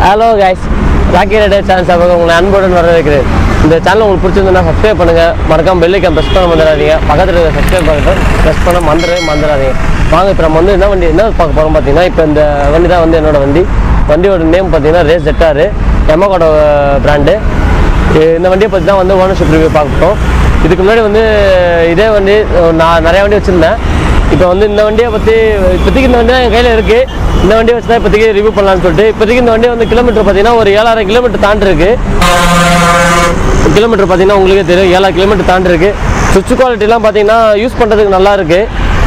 Hello guys Rocky Rider channel சார்பாக உங்களை அன்புடன் வரவேற்கிறேன் இந்த சேனல் உங்களுக்கு பிடிச்சிருந்தா சப்ஸ்கிரைப் பண்ணுங்க மறக்காம பெல்லைக்கன் ப்ரெஸ் பண்ண மறந்துடாதீங்க பக்கத்தில் இருக்க சப்ஸ்கிரைப் பண்ணிட்டு ப்ரெஸ் பண்ண மறந்துடவே மறந்துடாதீங்க வாங்க இப்போ நம்ம வந்து என்ன வண்டி என்ன பார்க்க போகிறோம் பார்த்தீங்கன்னா இப்போ இந்த வண்டி தான் வந்து என்னோட வண்டி வண்டியோட நேம் பார்த்தீங்கன்னா ரேஸ் ஜெட்டாரு எமகோட பிராண்டு இந்த வண்டியை பற்றி தான் வந்து ஓனர்ஷிப் ரிவ்யூ பார்க்கணும் இதுக்கு முன்னாடி வந்து இதே வண்டி நான் நிறைய வண்டி வச்சுருந்தேன் இப்போ வந்து இந்த வண்டியை பற்றி இப்போதைக்கு இந்த வண்டி தான் என் கையில் இருக்குது இந்த வண்டியை வச்சு தான் இப்போதைக்கு ரிவ்யூ பண்ணலாம்னு சொல்லிட்டு இப்போதைக்கு இந்த வண்டி வந்து கிலோமீட்டர் பார்த்தீங்கன்னா ஒரு ஏழாயிரம் கிலோமீட்டர் தாண்டி இருக்கு கிலோமீட்டர் பார்த்தீங்கன்னா உங்களுக்கே தெரியும் ஏழாயிரம் கிலோமீட்டர் தாண்டி இருக்கு சுவிட்ச் குவாலிட்டிலாம் பார்த்தீங்கன்னா யூஸ் பண்ணுறதுக்கு நல்லா இருக்கு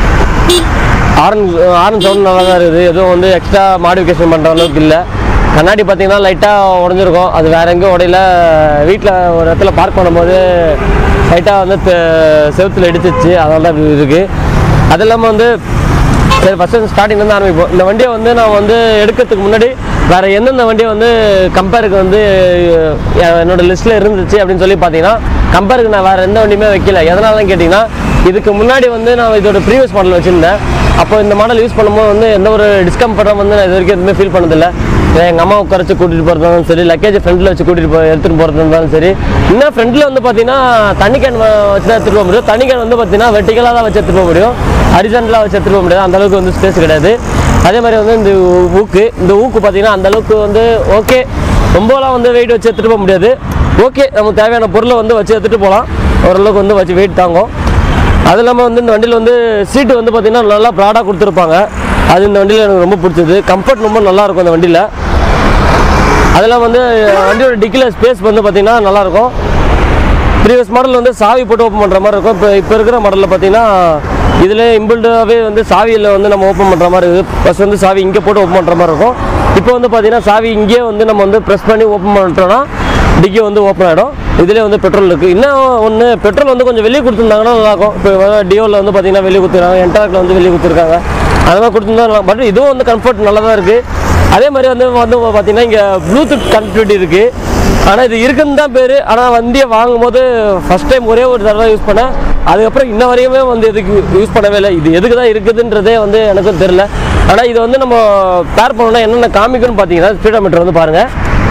ஆரன் ஆரன் சவுண்ட் நல்லா தான் இருக்குது எதுவும் வந்து எக்ஸ்ட்ரா மாடிஃபிகேஷன் பண்ணுற அளவுக்கு இல்லை கண்ணாடி பார்த்தீங்கன்னா லைட்டாக உடஞ்சிருக்கும் அது வேற எங்கேயும் உடையில வீட்டில் ஒரு இடத்துல பார்க் பண்ணும்போது லைட்டாக வந்து தெ- செவுத்துல இடிச்சிச்சு அதனால தான் இப்படி இருக்குது அது இல்லாமல் வந்து சரி ஃபஸ்ட்டு ஸ்டார்டிங்லேருந்து ஆரம்பிப்போம் இந்த வண்டியை வந்து நான் வந்து எடுக்கிறதுக்கு முன்னாடி வேறு எந்தெந்த வண்டியை வந்து கம்பேருக்கு வந்து அஹ், என்னோட லிஸ்ட்டில் இருந்துச்சு அப்படின்னு சொல்லி பார்த்தீங்கன்னா கம்பேருக்கு நான் வேறு எந்த வண்டியுமே வைக்கல எதனாலன்னு கேட்டிங்கன்னா இதுக்கு முன்னாடி வந்து நான் இதோட ப்ரீவியஸ் மாடல் வச்சுருந்தேன் அப்போ இந்த மாடல் யூஸ் பண்ணும்போது வந்து எந்த ஒரு டிஸ்கம்ஃபர்ட்டும் வந்து நான் இது வரைக்கும் எதுவுமே ஃபீல் பண்ணதில்லை எங்கள் அம்மா உட்காரச்சு கூட்டிகிட்டு போகிறதாலும் சரி லக்கேஜ் ஃப்ரெண்டில் வச்சு கூட்டிகிட்டு போய் எடுத்துகிட்டு போகிறது இருந்தாலும் சரி இன்னும் ஃப்ரெண்டில் வந்து பார்த்தீங்கன்னா தண்ணி கேன் வச்சு தான் எடுத்துகிட்டு போக முடியும் தண்ணி கேன் வந்து பார்த்தீங்கன்னா வெட்டிக்கலாக தான் வச்சு எடுத்துகிட்டு போக முடியும் ஹரிசன்டலாக வச்சு எடுத்துகிட்டு போக முடியாது அந்த அளவுக்கு வந்து ஸ்பேஸ் கிடையாது அதே மாதிரி வந்து இந்த ஊக்கு இந்த ஊக்கு பார்த்தீங்கன்னா அந்த அளவுக்கு வந்து ஓகே ரொம்பலாம் வந்து வெயிட் வச்சு எடுத்துகிட்டு போக முடியாது ஓகே நமக்கு தேவையான பொருளை வந்து வச்சு எடுத்துகிட்டு போகலாம் ஓரளவுக்கு வந்து வச்சு வெயிட் தாங்கும் அது இல்லாமல் வந்து இந்த வண்டியில் வந்து சீட்டு வந்து பார்த்திங்கன்னா நல்லா ப்ராடாக கொடுத்துருப்பாங்க அது இந்த வண்டியில் எனக்கு ரொம்ப பிடிச்சது கம்ஃபர்ட் ரொம்ப நல்லா இருக்கும் இந்த வண்டியில் அதெல்லாம் வந்து வண்டியோட டிக்கில் ஸ்பேஸ் வந்து பார்த்திங்கன்னா நல்லாயிருக்கும் ப்ரீவியஸ் மாடல் வந்து சாவி போட்டு ஓப்பன் பண்ணுற மாதிரி இருக்கும் இப்போ இப்போ இருக்கிற மாடலில் பார்த்தீங்கன்னா இதில் இம்பிள்டாகவே வந்து சாவியில் வந்து நம்ம ஓப்பன் பண்ணுற மாதிரி இருக்குது ஃபஸ்ட் வந்து சாவி இங்கே போட்டு ஓப்பன் பண்ணுற மாதிரி இருக்கும் இப்போ வந்து பார்த்தீங்கன்னா சாவி இங்கேயே வந்து நம்ம வந்து ப்ரெஸ் பண்ணி ஓப்பன் பண்ணிட்டோம்னா டிக்கி வந்து ஓப்பன் ஆகிடும் இதிலே வந்து பெட்ரோல் இருக்குது இன்னும் ஒன்று பெட்ரோல் வந்து கொஞ்சம் வெளியே கொடுத்துருந்தாங்கன்னா நல்லாயிருக்கும் இப்போ டியோவில் வந்து பார்த்தீங்கன்னா வெளியே கொடுத்துருக்காங்க என்டாக்கில் வந்து வெளியே கொடுத்துருக்காங்க அந்த மாதிரி கொடுத்துருந்தா பட் இதுவும் வந்து கம்ஃபர்ட் நல்லா தான் இருக்குது அதே மாதிரி வந்து வந்து பார்த்தீங்கன்னா இங்கே ப்ளூடூத் கனெக்டிவிட்டி இருக்குது ஆனால் இது இருக்குன்னு தான் பேர் ஆனால் வண்டியை வாங்கும்போது ஃபஸ்ட் டைம் ஒரே ஒரு தடவை யூஸ் பண்ணேன் அதுக்கப்புறம் இன்ன வரையுமே வந்து எதுக்கு யூஸ் பண்ணவே இல்லை இது எதுக்கு தான் இருக்குதுன்றதே வந்து எனக்கும் தெரில ஆனால் இது வந்து நம்ம பேர் பண்ணோம்னா என்னென்ன காமிக்கும்னு பார்த்தீங்கன்னா ஸ்பீடோமீட்டர் வந்து பாருங்கள்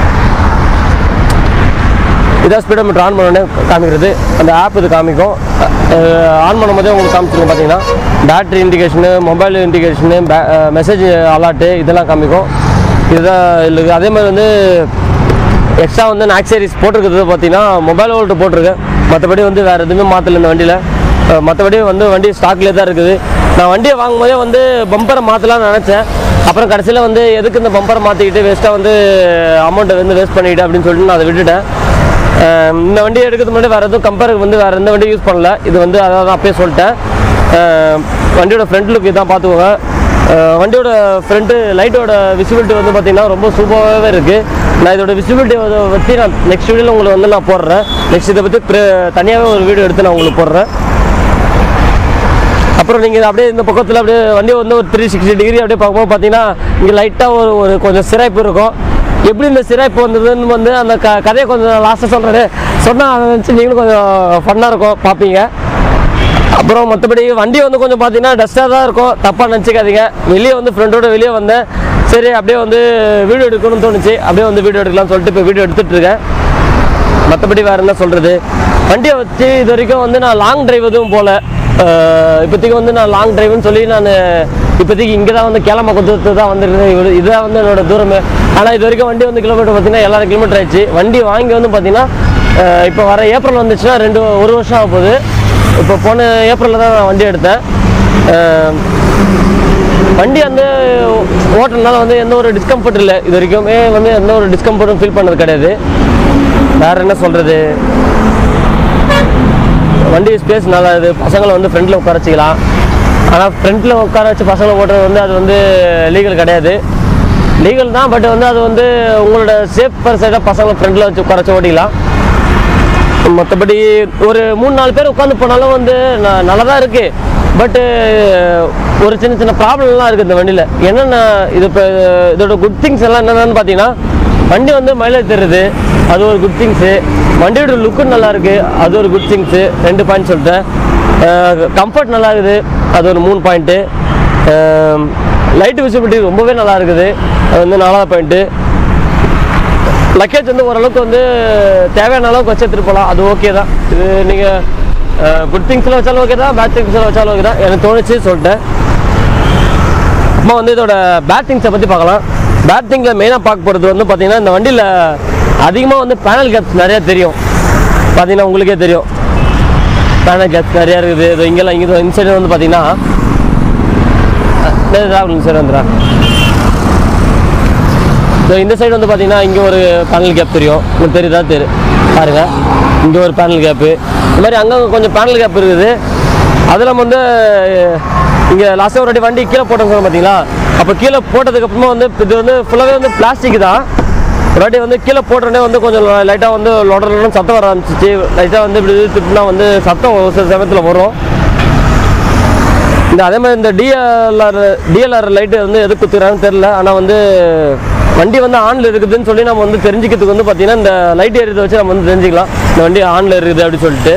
இதான் ஸ்பீடோமீட்டர் ஆன் பண்ணோடனே காமிக்கிறது அந்த ஆப் இது காமிக்கும் ஆன் பண்ணும்போதே உங்களுக்கு காமிச்சிருங்க பார்த்தீங்கன்னா battery indication mobile indication message alert இதெல்லாம் காமிக்கும் இதுதான் இல்லை அதே மாதிரி வந்து எக்ஸ்ட்ரா வந்து நான் ஆக்சரிஸ் போட்டிருக்கிறது பார்த்தீங்கன்னா மொபைல் வோல்ட் போட்டிருக்கேன் மற்றபடி வந்து வேறு எதுவுமே மாற்றல இந்த வண்டியில் மற்றபடி வந்து வண்டி ஸ்டாக்லேயே தான் இருக்குது நான் வண்டியை வாங்கும்போதே வந்து பம்பரை மாற்றலாம்னு நினச்சேன் அப்புறம் கடைசியில் வந்து எதுக்கு இந்த பம்பரை மாற்றிக்கிட்டு வேஸ்ட்டாக வந்து அமௌண்ட்டை வந்து வேஸ்ட் பண்ணிக்கிட்டு அப்படின்னு சொல்லிட்டு நான் அதை விட்டுட்டேன் அஹ் இந்த வண்டியை எடுக்கிறதுக்கு முன்னாடி வேறு எதுவும் கம்பேருக்கு வந்து வேறு எந்த வண்டியும் யூஸ் பண்ணல இது வந்து அதான் அப்பயே சொல்லிட்டேன் அஹ் வண்டியோட ஃப்ரண்ட் லுக் இதான் பார்த்துக்கோங்க அஹ் வண்டியோட ஃப்ரண்ட்டு லைட்டோட விசிபிலிட்டி வந்து பார்த்திங்கன்னா ரொம்ப சூப்பராகவே இருக்குது நான் இதோட விசிபிலிட்டி பற்றி நான் நெக்ஸ்ட் வீடியோவில் உங்களுக்கு வந்து நான் போடுறேன் நெக்ஸ்ட் இதை பற்றி தனியாகவே ஒரு வீடியோ எடுத்து நான் உங்களுக்கு போடுறேன் அப்புறம் நீங்கள் அப்படியே இந்த பக்கத்தில் அப்படியே வண்டி வந்து ஒரு த்ரீ சிக்ஸ்டி டிகிரி அப்படியே பார்க்கும்போது பார்த்தீங்கன்னா இங்கே லைட்டாக ஒரு ஒரு கொஞ்சம் சிராய்ப்பு இருக்கும் எப்படி இந்த சிராய்ப்பு வந்ததுன்னு வந்து அந்த க கதையை கொஞ்சம் லாஸ்ட்டாக சொல்கிறேன் சொன்னால் அதை நினச்சி நீங்களும் கொஞ்சம் ஃபன்னாக இருக்கும் பார்ப்பீங்க அப்புறம் மற்றபடி வண்டி வந்து கொஞ்சம் பார்த்தீங்கன்னா டஸ்ட்டாக தான் இருக்கும் தப்பாக நினச்சிக்காதீங்க வெளியே வந்து ஃப்ரெண்டோட வெளியே வந்தேன் சரி அப்படியே வந்து வீடியோ எடுக்கணும்னு தோணுச்சு அப்படியே வந்து வீடியோ எடுக்கலாம்னு சொல்லிட்டு இப்போ வீடியோ எடுத்துகிட்டு இருக்கேன் மற்றபடி வேறு என்ன சொல்கிறது வண்டியை வச்சு இது வரைக்கும் வந்து நான் லாங் டிரைவ் எதுவும் போகல அஹ் இப்போதைக்கு வந்து நான் லாங் டிரைவ்னு சொல்லி நான் இப்போதைக்கு இங்கே தான் வந்து கிளம்ப கொடுத்து தான் வந்துருக்கேன் இது இதுதான் வந்து என்னோட தூரமே ஆனால் இது வரைக்கும் வண்டி வந்து கிலோமீட்டர் பார்த்தீங்கன்னா எல்லாரும் கிலோமீட்டர் ஆயிடுச்சு வண்டி வாங்கி வந்து பார்த்தீங்கன்னா அஹ் இப்போ வர ஏப்ரல் வந்துச்சுன்னா ரெண்டு ஒரு வருஷம் ஆக போகுது இப்போ போன ஏப்ரலில் தான் நான் வண்டி எடுத்தேன் அஹ் வண்டி வந்து ஓட்டுறதுனால வந்து எந்த ஒரு டிஸ்கம்ஃபர்ட் இல்லை இது வரைக்குமே வந்து எந்த ஒரு டிஸ்கம்ஃபர்ட்டும் ஃபீல் பண்ணது கிடையாது வேற என்ன சொல்றது வண்டி ஸ்பேஸ் நல்லா இது பசங்களை வந்து ஃப்ரண்ட்டில் உட்கார வச்சுக்கலாம் ஆனால் ஃப்ரண்ட்டில் உட்கார வச்சு பசங்களை ஓட்டுறது வந்து அது வந்து லீகல் கிடையாது லீகல் தான் பட் வந்து அது வந்து உங்களோட சேஃப் சைடாக பசங்களை ஃப்ரண்ட்டில் வச்சு உட்கார வச்சு ஓட்டிக்கலாம் மற்றபடி ஒரு மூணு நாலு பேர் உட்காந்து போனாலும் வந்து ந- நல்லா தான் இருக்குது பட்டு ஒரு சின்ன சின்ன ப்ராப்ளம்லாம் இருக்குது இந்த வண்டியில் என்னென்ன இது இப்போ இதோட குட் திங்ஸ் எல்லாம் என்னென்னு பார்த்தீங்கன்னா வண்டி வந்து மைலேஜ் தருது அது ஒரு குட் திங்ஸு வண்டியோட லுக்கும் நல்லா இருக்கு அது ஒரு குட் திங்ஸு ரெண்டு பாயிண்ட் சொல்லிட்டேன் கம்ஃபர்ட் நல்லா இருக்குது அது ஒரு மூணு பாயிண்ட்டு லைட் விசிபிலிட்டி ரொம்பவே நல்லா இருக்குது அது வந்து நாலாவது பாயிண்ட்டு லக்கேஜ் வந்து ஓரளவுக்கு வந்து தேவையான அளவுக்கு வச்சு எடுத்துகிட்டு போகலாம் அது ஓகே தான் இது நீங்கள் குட் திங்ஸில் வச்சாலும் ஓகே தான் பேட் திங்ஸில் வச்சாலும் ஓகே தான் எனக்கு தோணுச்சு சொல்லிட்டேன் அம்மா வந்து இதோட பேட்டிங்ஸை பற்றி பார்க்கலாம் பேட்டிங்கில் மெயினாக பார்க்க போகிறது வந்து பார்த்தீங்கன்னா இந்த வண்டியில் அதிகமாக வந்து பேனல் கேப்ஸ் நிறையா தெரியும் பார்த்தீங்கன்னா உங்களுக்கே தெரியும் பேனல் கேப்ஸ் நிறையா இருக்குது இது இங்கெல்லாம் இங்கே இந்த சைடு வந்து பார்த்தீங்கன்னா இந்த சைடு வந்துடா ஸோ இந்த சைடு வந்து பார்த்தீங்கன்னா இங்கே ஒரு பேனல் கேப் தெரியும் உங்களுக்கு தெரியுதா தெரு பாருங்க இங்கே ஒரு பேனல் கேப்பு இந்த மாதிரி அங்கங்கே கொஞ்சம் பேனல் கேப் இருக்குது அதில் வந்து இங்கே லாஸ்ட்டாக ஒரு வாட்டி வண்டி கீழே போட்டோம் சொல்ல பார்த்தீங்களா அப்போ கீழே போட்டதுக்கு அப்புறமா வந்து இது வந்து ஃபுல்லாகவே வந்து பிளாஸ்டிக் தான் ஒரு வாட்டி வந்து கீழே போட்டோடனே வந்து கொஞ்சம் லைட்டாக வந்து லொடலன்னு சத்தம் வர ஆரம்பிச்சிச்சு லைட்டாக வந்து இப்படி திட்டினா வந்து சத்தம் ஒரு சில சமயத்தில் வரும் இந்த அதே மாதிரி இந்த டிஎல்ஆர் டிஎல்ஆர் லைட்டு வந்து எது குத்துக்கிறாங்கன்னு தெரில ஆனால் வந்து வண்டி வந்து ஆனில் இருக்குதுன்னு சொல்லி நம்ம வந்து தெரிஞ்சுக்கிறதுக்கு வந்து பார்த்தீங்கன்னா இந்த லைட் எரியதை வச்சு நம்ம வந்து தெரிஞ்சுக்கலாம் இந்த வண்டி ஆனில் இருக்குது அப்படின்னு சொல்லிட்டு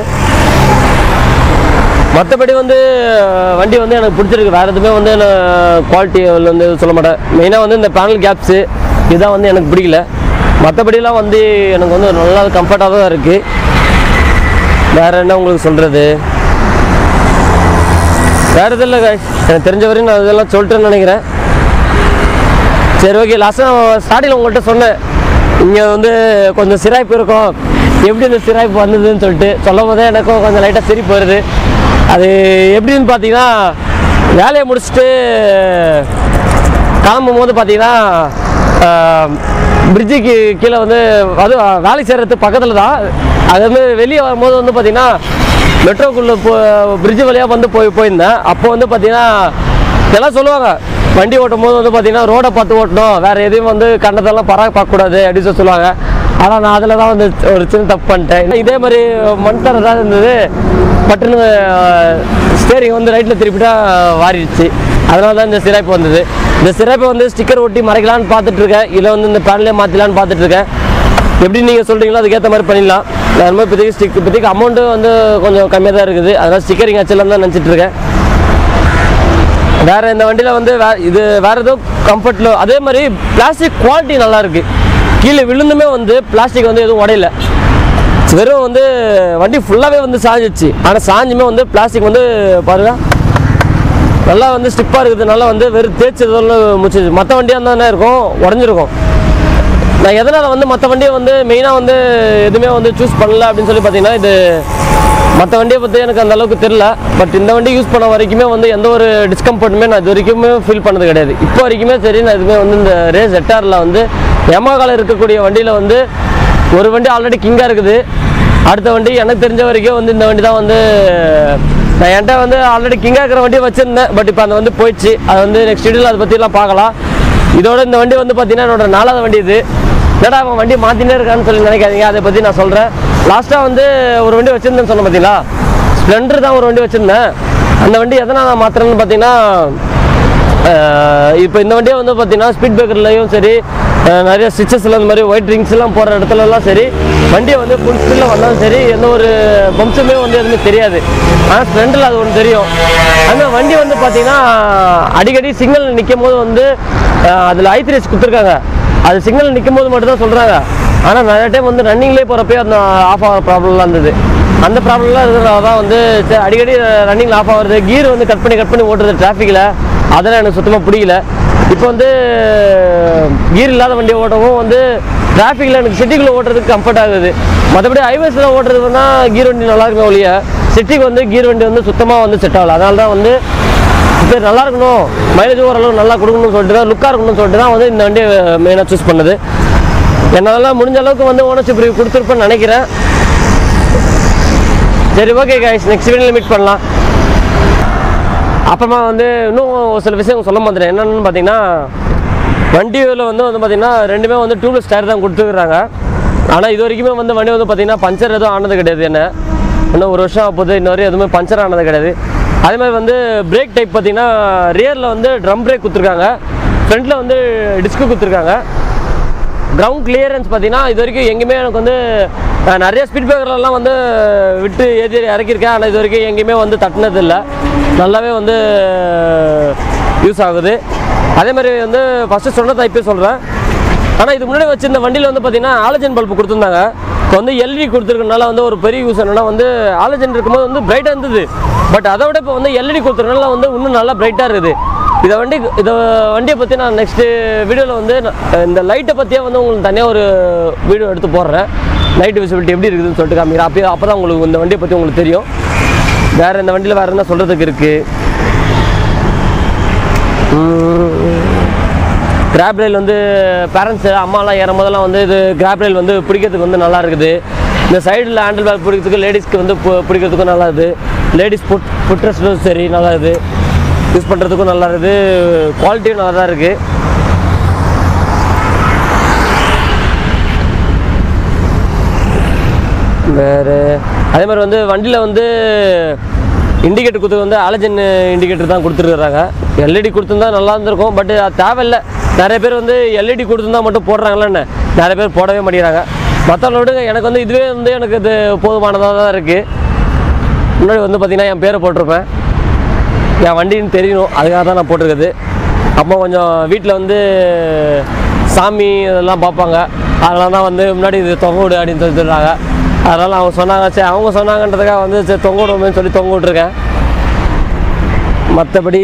மற்றபடி வந்து அஹ், வண்டி வந்து எனக்கு பிடிச்சிருக்கு வேறு எதுவுமே வந்து குவாலிட்டி வந்து சொல்ல மாட்டேன் மெயினாக வந்து இந்த பேனல் கேப்ஸு இதுதான் வந்து எனக்கு பிடிக்கல மற்றபடிலாம் வந்து எனக்கு வந்து நல்லா கம்ஃபர்ட்டாக தான் இருக்குது வேறு என்ன உங்களுக்கு சொல்கிறது வேறு எதுவும் இல்லை guys. எனக்கு தெரிஞ்ச வரையும் நான் இதெல்லாம் சொல்லிட்டேன்னு நினைக்கிறேன் சரி ஓகே லாஸ்ட்டாக ஸ்டார்டிங்கில் உங்கள்கிட்ட சொன்னேன் இங்கே வந்து கொஞ்சம் சிராய்ப்பு இருக்கும் எப்படி இந்த சிராய்ப்பு வந்ததுன்னு சொல்லிட்டு சொல்லும் போதே எனக்கும் கொஞ்சம் லைட்டாக சிரிப்பு வருது அது எப்படின்னு பார்த்தீங்கன்னா வேலையை முடிச்சுட்டு கிளம்பும் போது பார்த்தீங்கன்னா பிரிட்ஜுக்கு கீழே வந்து அது வேலை செய்கிறது பக்கத்தில் தான் அது வந்து வெளியே வரும்போது வந்து பார்த்தீங்கன்னா மெட்ரோக்குள்ளே போ பிரிட்ஜ் வழியாக வந்து போய் போயிருந்தேன் அப்போ வந்து பார்த்தீங்கன்னா எல்லாம் சொல்லுவாங்க வண்டி ஓட்டும் போது வந்து பார்த்தீங்கன்னா ரோடை பார்த்து ஓட்டணும் வேறு எதையும் வந்து கண்டதெல்லாம் பராக பார்க்கக்கூடாது அப்படின்னு சொல்லி சொல்லுவாங்க ஆனால் நான் அதில் தான் வந்து ஒரு சின்ன தப்பு பண்ணிட்டேன் இதே மாதிரி மண் தர தான் இருந்தது பட்டுன்னு ஸ்டேரிங் வந்து ரைட்டில் திருப்பிட்டா வாரிடுச்சு அதனால தான் இந்த சிறப்பு வந்தது இந்த சிறப்பை வந்து ஸ்டிக்கர் ஒட்டி மறைக்கலான்னு பார்த்துட்டு இருக்கேன் இல்லை வந்து இந்த பேனலே மாற்றலான்னு பார்த்துட்டு இருக்கேன் எப்படி நீங்கள் சொல்கிறீங்களோ அதுக்கேற்ற மாதிரி பண்ணிடலாம் நான் ரொம்ப இப்போதைக்கு ஸ்டிக் இப்போதைக்கு அமௌண்ட்டு வந்து கொஞ்சம் கம்மியாக தான் இருக்குது அதனால் ஸ்டிக்கரிங் வச்சலாம் தான் நினச்சிட்டு இருக்கேன் வேற இந்த வண்டியில் வந்து வே இது வேற ஏதோ கம்ஃபர்ட்ல அதே மாதிரி பிளாஸ்டிக் குவாலிட்டி நல்லா இருக்கு கீழே விழுந்துமே வந்து பிளாஸ்டிக் வந்து எதுவும் உடையல வெறும் வந்து வண்டி ஃபுல்லாகவே வந்து சாஞ்சிச்சு ஆனால் சாஞ்சுமே வந்து பிளாஸ்டிக் வந்து பாருங்க நல்லா வந்து ஸ்டிப்பாக இருக்குது நல்லா வந்து வெறும் தேய்ச்சதோட முடிச்சிச்சு மற்ற வண்டியாக இருந்தால் இருக்கும் உடஞ்சிருக்கும் நான் எதனால் வந்து மற்ற வண்டியை வந்து மெயினாக வந்து எதுவுமே வந்து சூஸ் பண்ணல அப்படின்னு சொல்லி பார்த்தீங்கன்னா இது மற்ற வண்டியை பற்றி எனக்கு அந்த அளவுக்கு தெரில பட் இந்த வண்டி யூஸ் பண்ண வரைக்குமே வந்து எந்த ஒரு டிஸ்கம்ஃபர்ட்டுமே நான் இது வரைக்குமே ஃபீல் பண்ணது கிடையாது இப்போ வரைக்குமே சரி நான் எதுவுமே வந்து இந்த ரேஸ் எட்டாரில் வந்து எமாகால இருக்கக்கூடிய வண்டியில் வந்து ஒரு வண்டி ஆல்ரெடி கிங்காக இருக்குது அடுத்த வண்டி எனக்கு தெரிஞ்ச வரைக்கும் வந்து இந்த வண்டி தான் வந்து நான் என்கிட்ட வந்து ஆல்ரெடி கிங்காக இருக்கிற வண்டியை வச்சுருந்தேன் பட் இப்போ அந்த வந்து போயிடுச்சு அது வந்து நெக்ஸ்ட் வீடியோவில் அதை பற்றிலாம் பார்க்கலாம் இதோட இந்த வண்டி வந்து பார்த்தீங்கன்னா என்னோட நாலாவது வண்டி இது என்னடா அவன் வண்டி மாற்றினே இருக்கான்னு சொல்லி நினைக்காதீங்க அதை பற்றி நான் சொல்கிறேன் லாஸ்ட்டாக வந்து ஒரு வண்டி வச்சுருந்தேன்னு சொன்னேன் பார்த்தீங்களா ஸ்ப்ளெண்டர் தான் ஒரு வண்டி வச்சுருந்தேன் அந்த வண்டி எதனால் நான் மாற்றுறேன்னு பார்த்தீங்கன்னா இப்போ இந்த வண்டியை வந்து பார்த்தீங்கன்னா ஸ்பீட் பிரேக்கர்லையும் சரி அஹ் நிறைய ஸ்டிச்சஸில் இந்த மாதிரி ஒயிட் ரிங்ஸ்லாம் போகிற இடத்துலலாம் சரி வண்டியை வந்து ஃபுல் ஸ்பீடில் வந்தாலும் சரி எந்த ஒரு பம்ப்ஸுமே வந்து எதுவுமே தெரியாது ஆனால் ஸ்ப்ளெண்டரில் அது ஒன்று தெரியும் அந்த வண்டி வந்து பார்த்தீங்கன்னா அடிக்கடி சிக்னல் நிற்கும் போது வந்து அதில் ஐ த்ரீ கொடுத்துருக்காங்க அது சிக்னல் நிற்கும் போது மட்டும் தான் சொல்கிறாங்க ஆனால் நிறைய டைம் வந்து ரன்னிங்லேயே போகிறப்பே அந்த ஆஃப் ஆகிற ப்ராப்ளம்லாம் இருந்தது அந்த ப்ராப்ளம்லாம் இருக்கிறதால தான் வந்து சரி அடிக்கடி ரன்னிங்கில் ஆஃப் ஆகுறது கீர் வந்து கட் பண்ணி கட் பண்ணி ஓட்டுறது டிராஃபிக்கில் அதெல்லாம் எனக்கு சுத்தமாக பிடிக்கல இப்போ வந்து கீர் இல்லாத வண்டியை ஓட்டவும் வந்து டிராஃபிக்கில் எனக்கு சிட்டிக்குள்ளே ஓட்டுறதுக்கு கம்ஃபர்ட் ஆகுது மற்றபடி ஹைவேஸில் ஓட்டுறதுன்னா கீர் வண்டி நல்லா இருக்குமே ஒழிய சிட்டிக்கு வந்து கீர் வண்டி வந்து சுத்தமாக வந்து செட் ஆகல அதனால தான் வந்து சரி நல்லா இருக்கணும் மைலேஜ் ஓரளவு நல்லா கொடுக்கணும்னு சொல்லிட்டு தான் லுக்காக இருக்கணும்னு சொல்லிட்டு தான் வந்து இந்த வண்டியை மெயினாக சூஸ் பண்ணது என்னால் முடிஞ்ச அளவுக்கு வந்து ஓனர்ஷிப் ரிவ்யூ கொடுத்துருப்பேன்னு நினைக்கிறேன் சரி ஓகே கைஸ் நெக்ஸ்ட் வீடியோவில் மீட் பண்ணலாம் அப்புறமா வந்து இன்னும் ஒரு சில விஷயம் சொல்ல மாட்டேன் என்னென்னு பார்த்தீங்கன்னா வண்டியில் வந்து வந்து பார்த்தீங்கன்னா ரெண்டுமே வந்து டியூப்லெஸ் டயர் தான் கொடுத்துருக்குறாங்க ஆனால் இது வரைக்குமே வந்து வண்டி வந்து பார்த்தீங்கன்னா பஞ்சர் எதுவும் ஆனது கிடையாது என்ன இன்னும் ஒரு வருஷம் ஆகுது இன்ன வரையும் எதுவுமே பஞ்சர் ஆனது கிடையாது அதே மாதிரி வந்து பிரேக் டைப் பார்த்தீங்கன்னா ரியரில் வந்து ட்ரம் பிரேக் கொடுத்துருக்காங்க ஃப்ரண்ட்டில் வந்து டிஸ்க்கு கொடுத்துருக்காங்க கிரவுண்ட் கிளியரன்ஸ் பார்த்தீங்கன்னா இது வரைக்கும் எங்கேயுமே எனக்கு வந்து நான் நிறைய ஸ்பீட் பிரேக்கர்லாம் வந்து விட்டு ஏற்றி இறக்கியிருக்கேன் ஆனால் இது வரைக்கும் எங்கேயுமே வந்து தட்டினது இல்லை நல்லாவே வந்து யூஸ் ஆகுது அதே மாதிரி வந்து ஃபஸ்ட்டு சொன்னதை இப்போ சொல்கிறேன் ஆனால் இதுக்கு முன்னாடி வச்சிருந்த வண்டியில் வந்து பார்த்தீங்கன்னா ஆலஜன் பல்ப் கொடுத்துருந்தாங்க இப்போ வந்து எல்இடி கொடுத்துருக்கனால வந்து ஒரு பெரிய யூஸ் என்னன்னா வந்து ஆலஜன் இருக்கும்போது வந்து பிரைட்டாக இருந்தது பட் அதை விட இப்போ வந்து எல்இடி கொடுத்துருக்கனால வந்து இன்னும் நல்லா பிரைட்டாக இருக்குது இதை வண்டி இதை வண்டியை பற்றி நான் நெக்ஸ்ட்டு வீடியோவில் வந்து நான் இந்த லைட்டை பற்றியே வந்து உங்களுக்கு தனியாக ஒரு வீடியோ எடுத்து போடுறேன் லைட் விசிபிலிட்டி எப்படி இருக்குதுன்னு சொல்லிட்டு காமிக்கிறேன் அப்போ அப்போ தான் உங்களுக்கு இந்த வண்டியை பற்றி உங்களுக்கு தெரியும் வேறு இந்த வண்டியில் வேறு என்ன சொல்கிறதுக்கு இருக்குது கிராப் ரயில் வந்து பேரண்ட்ஸ் அம்மாலாம் ஏறும் போதெல்லாம் வந்து இது கிராப் ரயில் வந்து பிடிக்கிறதுக்கு வந்து நல்லா இருக்குது இந்த சைடில் ஹேண்டில் பேக் பிடிக்கிறதுக்கு லேடிஸ்க்கு வந்து பு- பிடிக்கிறதுக்கும் நல்லா இருக்குது லேடிஸ் ஃபுட் ஃபுட் ரெஸ்ட்டும் சரி நல்லா இருக்குது யூஸ் பண்ணுறதுக்கும் நல்லா இருக்குது குவாலிட்டியும் நல்லா தான் இருக்குது வேறு அதே மாதிரி வந்து வண்டியில் வந்து இண்டிகேட்டர் கொடுத்து வந்து ஆலஜன் இண்டிகேட்டர் தான் கொடுத்துருக்குறாங்க எல்இடி கொடுத்துருந்தா நல்லா இருந்திருக்கும் பட் அது தேவையில்லை நிறைய பேர் வந்து எல்இடி கொடுத்துருந்தா மட்டும் போடுறாங்களா என்ன நிறைய பேர் போடவே மாட்டேங்கிறாங்க மற்றவங்கள விடுங்க எனக்கு வந்து இதுவே வந்து எனக்கு இது போதுமானதாக தான் இருக்குது முன்னாடி வந்து பார்த்திங்கன்னா என் பேரை போட்டிருப்பேன் என் வண்டின்னு தெரியணும் அதுக்காக தான் நான் போட்டிருக்குது அப்போ கொஞ்சம் வீட்டில் வந்து சாமி இதெல்லாம் பார்ப்பாங்க அதனால தான் வந்து முன்னாடி இது தொங்க விடு அப்படின்னு சொல்லி சொல்கிறாங்க அதனால் அவங்க சொன்னாங்க சரி அவங்க சொன்னாங்கன்றதுக்காக வந்து சரி தொங்க விடுவோமேன்னு சொல்லி தொங்க விட்ருக்கேன் மற்றபடி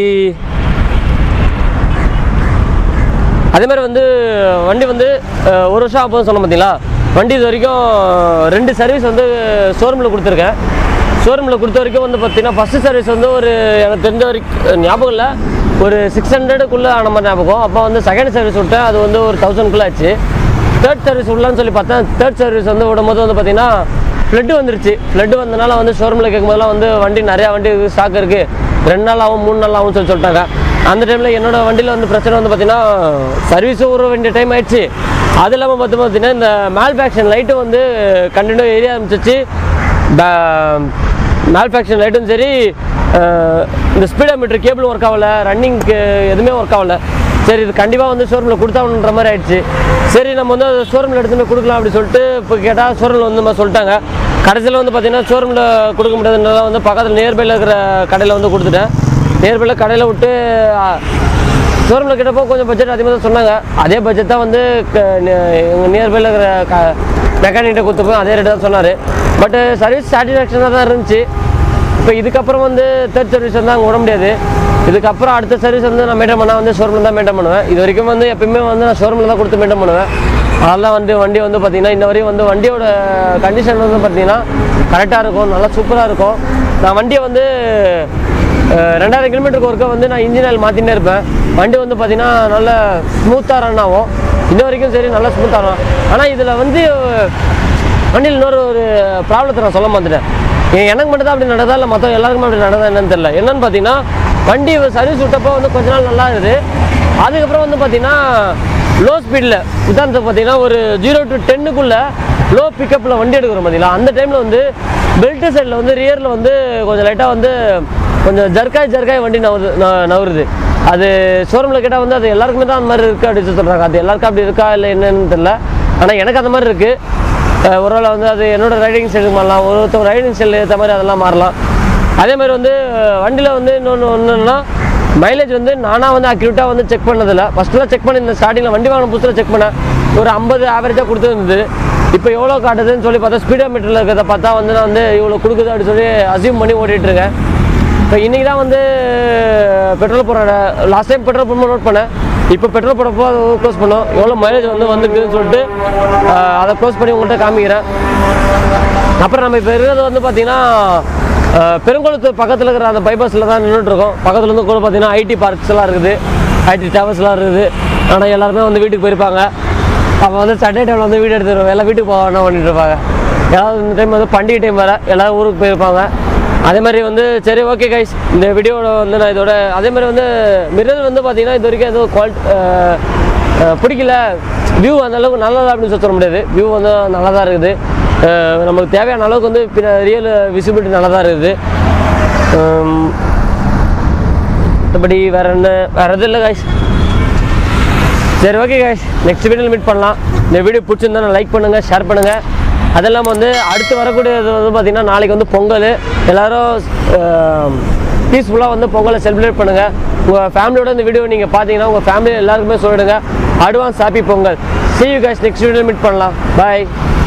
அதே மாதிரி வந்து வண்டி வந்து அஹ், ஒரு வருஷம் ஆகும் சொன்னோம் பார்த்தீங்களா வண்டி இது வரைக்கும் ரெண்டு சர்வீஸ் வந்து ஷோரூமில் கொடுத்துருக்கேன் ஷோரூமில் கொடுத்த வரைக்கும் வந்து பார்த்தீங்கன்னா ஃபஸ்ட்டு சர்வீஸ் வந்து ஒரு எனக்கு தெரிஞ்ச வரைக்கும் ஞாபகம் இல்லை ஒரு சிக்ஸ் ஹண்ட்ரடுக்குள்ளே ஆன மாதிரி ஞாபகம் அப்போ வந்து செகண்ட் சர்வீஸ் விட்டேன் அது வந்து ஒரு தௌசண்ட்குள்ளே ஆச்சு தேர்ட் சர்வீஸ் விடலான்னு சொல்லி பார்த்தேன் தேர்ட் சர்வீஸ் வந்து விடும்போது வந்து பார்த்தீங்கன்னா ஃப்ளட்டு வந்துருச்சு ஃப்ளட்டு வந்தனால வந்து ஷோரூமில் கேட்கும்போதெல்லாம் வந்து வண்டி நிறையா வண்டி ஸ்டாக் இருக்குது ரெண்டு நாள் ஆகும் மூணு நாள் ஆகும்னு சொல்லி சொல்லிட்டாங்க அந்த டைமில் என்னோட வண்டியில் வந்து பிரச்சனை வந்து பார்த்தீங்கன்னா சர்வீஸும் ஒரு வேண்டிய டைம் ஆயிடுச்சு அது இல்லாமல் பார்த்து பார்த்தீங்கன்னா இந்த மேல்ஃபேக்ஷன் லைட்டும் வந்து கண்டினியூ ஏரிய ஆரம்பிச்சிச்சு மேல்ஃபேக்ஷன் லைட்டும் சரி அஹ், இந்த ஸ்பீடோமீட்டர் கேபிள் ஒர்க் ஆகல ரன்னிங்க்கு எதுவுமே ஒர்க் ஆகல சரி இது கண்டிப்பாக வந்து ஷோரூமில் கொடுத்தாகணுன்ற மாதிரி ஆயிடுச்சு சரி நம்ம வந்து அதை ஷோரூமில் எடுத்து போய் கொடுக்கலாம் அப்படி சொல்லிட்டு இப்போ கேட்டால் ஷோரூமில் வந்து நம்ம சொல்லிட்டாங்க கடைசியில் வந்து பார்த்தீங்கன்னா ஷோரூமில் கொடுக்க முடியாதுன்றதால வந்து பக்கத்தில் நியர்பையில் இருக்கிற கடையில் வந்து கொடுத்துட்டேன் நியர்பையில் கடையில் விட்டு ஷோரூமில் கிட்டப்போ கொஞ்சம் பட்ஜெட் அதிகமாக தான் சொன்னாங்க அதே பட்ஜெட் தான் வந்து எங்கள் நியர்பையில் இருக்கிற க மெக்கானிக்கிட்ட கொடுத்துப்போம் அதே ரேட்டு தான் சொன்னார் பட்டு சர்வீஸ் சாட்டிஸ்ஃபேக்ஷனாக தான் இருந்துச்சு இப்போ இதுக்கப்புறம் வந்து தேர்ட் சர்வீஸ் வந்து அங்கே விட முடியாது இதுக்கப்புறம் அடுத்த சர்வீஸ் வந்து நான் மெயின்டைன் பண்ணால் வந்து ஷோரூமில் தான் மெயின்டைன் பண்ணுவேன் இது வரைக்கும் வந்து எப்பயுமே வந்து நான் ஷோரூமில் தான் கொடுத்து மெயின்டைன் பண்ணுவேன் அதெல்லாம் வந்து வண்டி வந்து பார்த்திங்கன்னா இன்ன வரையும் வந்து வண்டியோட கண்டிஷன் வந்து பார்த்திங்கன்னா கரெக்டாக இருக்கும் நல்லா சூப்பராக இருக்கும் நான் வண்டியை வந்து அஹ், ரெண்டாயிரம் கிலோமீட்டருக்கு ஒருக்கா வந்து நான் இன்ஜின் ஆயில் மாற்றினே இருப்பேன் வண்டி வந்து பார்த்திங்கன்னா நல்ல ஸ்மூத்தாக ரன் ஆகும் இன்ன வரைக்கும் சரி நல்லா ஸ்மூத்தாக ரன் ஆனால் இதில் வந்து வண்டியில் இன்னொரு ஒரு ப்ராப்ளத்தை நான் சொல்ல மாட்டேன் என் எனக்கு மட்டும் தான் அப்படி நடந்தா இல்லை மற்ற எல்லாருக்குமே அப்படி நடந்தா என்னன்னு தெரியல என்னன்னு பார்த்தீங்கன்னா வண்டி சர்வீஸ் விட்டப்போ வந்து கொஞ்ச நாள் நல்லா இருக்குது அதுக்கப்புறம் வந்து பார்த்தீங்கன்னா லோ ஸ்பீடில் உதாரணத்துக்கு பார்த்தீங்கன்னா ஒரு ஜீரோ டு டென்னுக்குள்ளே லோ பிக்கப்பில் வண்டி எடுக்கிறோம் பார்த்தீங்களா அந்த டைமில் வந்து பெல்ட் சைடில் வந்து ரியரில் வந்து கொஞ்சம் லைட்டாக வந்து கொஞ்சம் ஜர்க்காய் ஜர்க்காய் வண்டி நவருது ந- நவருது அது ஷோரூமில் கேட்டால் வந்து அது எல்லாருக்குமே தான் அந்த மாதிரி இருக்குது அப்படின்னு சொல்லி சொல்கிறாங்க அது எல்லாருக்கும் அப்படி இருக்கா இல்லை என்னன்னு தெரியல ஆனால் எனக்கு அந்த மாதிரி இருக்குது அஹ் ஒருவேளை வந்து அது என்னோட ரைடிங் ஸ்டைலுக்கு மாறலாம் ஒருத்தர் ரைடிங் ஸ்டைல் ஏற்ற மாதிரி அதெல்லாம் மாறலாம் அதே மாதிரி வந்து வண்டியில் வந்து இன்னொன்று ஒன்றுன்னா மைலேஜ் வந்து நானாக வந்து அக்யூரேட்டாக வந்து செக் பண்ணதில்ல ஃபஸ்ட்டுலாம் செக் பண்ணியிருந்தேன் ஸ்டார்டிங்கில் வண்டி வாங்கின புதுசில் செக் பண்ணேன் ஒரு ஐம்பது ஆவரேஜாக கொடுத்துருந்தது இப்போ எவ்வளோ காட்டுதுன்னு சொல்லி பார்த்தா ஸ்பீடோ மீட்டரில் இருக்கிறத பார்த்தா வந்து நான் வந்து இவ்வளோ கொடுக்குது அப்படின்னு சொல்லி அசியூம் பண்ணி ஓட்டிகிட்டு இருக்கேன் இப்போ இன்றைக்கி தான் வந்து பெட்ரோல் போடுற last time petrol pump note பண்ணேன் இப்போ பெட்ரோல் போடப்போ அதை க்ளோஸ் பண்ணோம் எவ்வளோ மைலேஜ் வந்து வந்துருக்குதுன்னு சொல்லிட்டு அஹ், அதை க்ளோஸ் பண்ணி உங்கள்கிட்ட காமிக்கிறேன் அப்புறம் நம்ம இப்போ இருக்கிறது வந்து பார்த்தீங்கன்னா அஹ், பெருங்குளத்தூர் பக்கத்தில் இருக்கிற அந்த பைபாஸில் தான் நின்றுட்டு இருக்கோம் பக்கத்துல இருந்து கூட பார்த்தீங்கன்னா ஐடி பார்க்ஸ் எல்லாம் இருக்குது ஐடி டவர்ஸ்லாம் இருக்குது ஆனால் எல்லாருமே வந்து வீட்டுக்கு போயிருப்பாங்க அப்போ வந்து சண்டே டைமில் வந்து வீடு எடுத்துருவோம் எல்லாம் வீட்டுக்கு போக வேணாம் பண்ணிட்டு இருப்பாங்க ஏதாவது இந்த டைம் வந்து பண்டிகை டைம் வேறு எல்லாரும் ஊருக்கு போயிருப்பாங்க அதே மாதிரி வந்து சரி ஓகே கைஸ் இந்த வீடியோவில் வந்து நான் இதோட அதே மாதிரி வந்து மிரர் வந்து பார்த்தீங்கன்னா இது வரைக்கும் எதுவும் குவாலிட்டி பிடிக்கல வியூ அந்த அளவுக்கு நல்லதா அப்படின்னு சொல்ல முடியாது வியூ வந்து நல்லா தான் இருக்குது அஹ் நமக்கு தேவையான அளவுக்கு வந்து பின்ன ரியல் விசிபிலிட்டி நல்லா தான் இருக்குது உம், மற்றபடி வேற என்ன வேற எதுவும் இல்லை கைஸ் சரி ஓகே கைஸ் நெக்ஸ்ட் வீடியோவில் மீட் பண்ணலாம் இந்த வீடியோ பிடிச்சிருந்தா லைக் பண்ணுங்கள் ஷேர் பண்ணுங்கள் அதெல்லாம் வந்து அடுத்து வரக்கூடியது வந்து பார்த்திங்கன்னா நாளைக்கு வந்து பொங்கல் எல்லோரும் பீஸ்ஃபுல்லாக வந்து பொங்கலை செலிப்ரேட் பண்ணுங்கள் உங்கள் ஃபேமிலியோட இந்த வீடியோ நீங்கள் பார்த்தீங்கன்னா உங்கள் ஃபேமிலி எல்லாருக்குமே சொல்லிடுங்க advance happy Pongal see you guys next video meet பண்ணலாம் பாய்